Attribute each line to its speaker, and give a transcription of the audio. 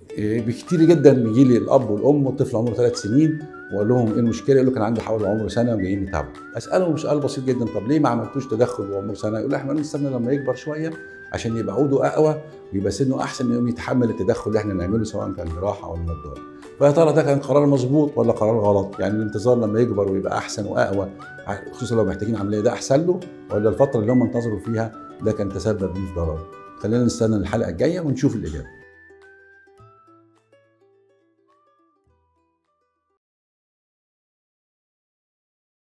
Speaker 1: إيه، بكتير جدا بيجي لي الاب والام والطفل عمره ثلاث سنين واقول لهم ايه المشكله يقول له كان عندي حوالي عمره سنه وجايين يتابعوا اسالهم سؤال بسيط جدا طب ليه ما عملتوش تدخل وعمره سنه يقول لي احنا نستنى لما يكبر شويه عشان يبقى عوده اقوى ويبقى سنه احسن انه يتحمل التدخل اللي احنا نعمله سواء كان جراحه او نظاره فيا ترى ده كان قرار مظبوط ولا قرار غلط يعني الانتظار لما يكبر ويبقى احسن واقوى خصوصا لو محتاجين عمليه ده احسن له ولا الفتره اللي هم انتظروا فيها ده كان تسبب ليه في ضرر خلينا نستنى الحلقه الجايه ونشوف الاجابه